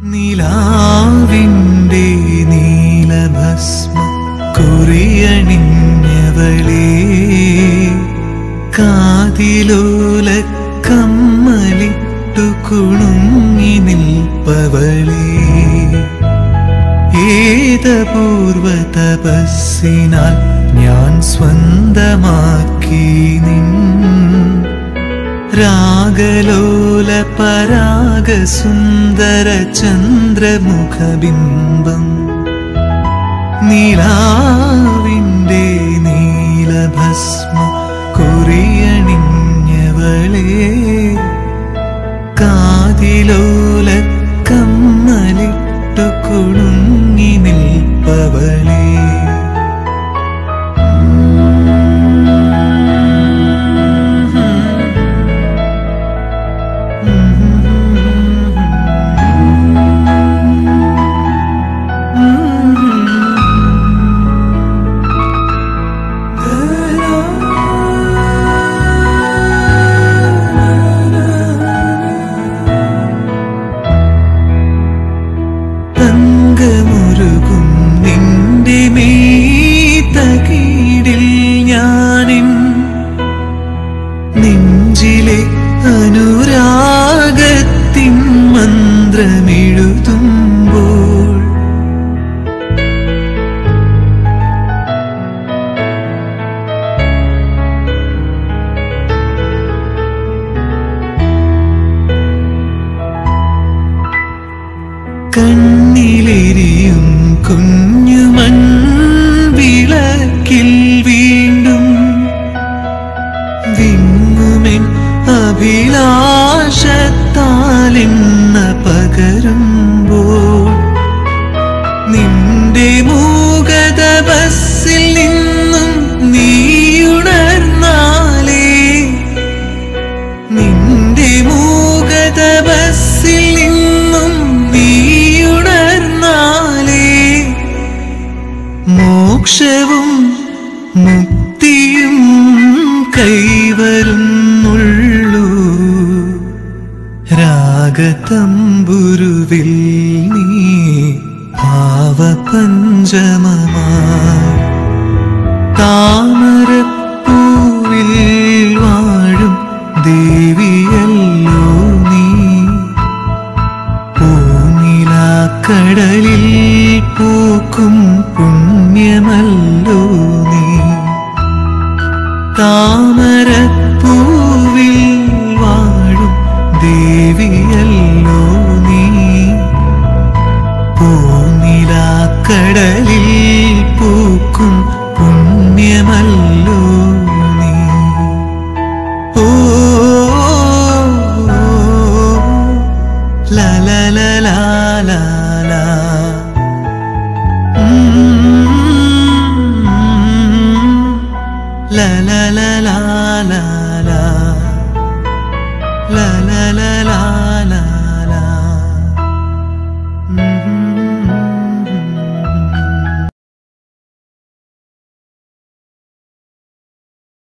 നിലാവിൻ്റെ നീലഭസ്മ കുറിയണിഞ്ഞവളേ കാതിലോല കമ്മലിട്ടു കുണുങ്ങി നിൽപ്പവളേ ഏതപൂർവ തപസ്സിനാൽ ഞാൻ സ്വന്തമാക്കി നിൻ രാഗലോല പരാഗ സുന്ദര ചന്ദ്രമുഖബിംബം നീലാവിൻ്റെ നീലഭസ്മ കുറിയണിഞ്ഞവളേ കാതിലോല കമ്മലിട്ടു കുണുങ്ങി നിൽപ്പവളേ തങ്കമുരുകും നിന്റെ മീതകീടിൽ ഞാനിൻ നെഞ്ചിലെ അനുരാഗത്തിൻ മന്ത്രമെഴുതുമ്പോൾ കണ്ണിലെരിയും കുഞ്ഞുമൺ വിളക്കിൽ വീണ്ടും വിങ്ങുമെൻ അഭിലാഷത്താലെണ്ണ പകരുമ്പോൾ നിന്റെ മൂകത ബസ്സിൽ നിന്നും നീയുണർന്നാലേ നിന്റെ മൂകത ബസ്സിൽ നിന്നും നീയുണർന്നാലേ മോക്ഷവും മുക്തിയും കൈവരുന്നുള്ളൂ രാഗതമ്പുരുവിൽ നീ ഭാവപഞ്ചമമായി താമരപ്പൂവിൽ വാഴും ദേവിയല്ലോ നീ പൂനിലാക്കടലിൽ പൂക്കും പുണ്യമല്ലോ നീ താമരപ്പൂവിൽ വാഴും ദേവിയല്ലോ നീ പൂനിലാക്കടലിൽ പൂക്കും പുണ്യമല്ലോ നീ ഓ ല ല ല ല ല ല ഉം, ല ല ല ല ല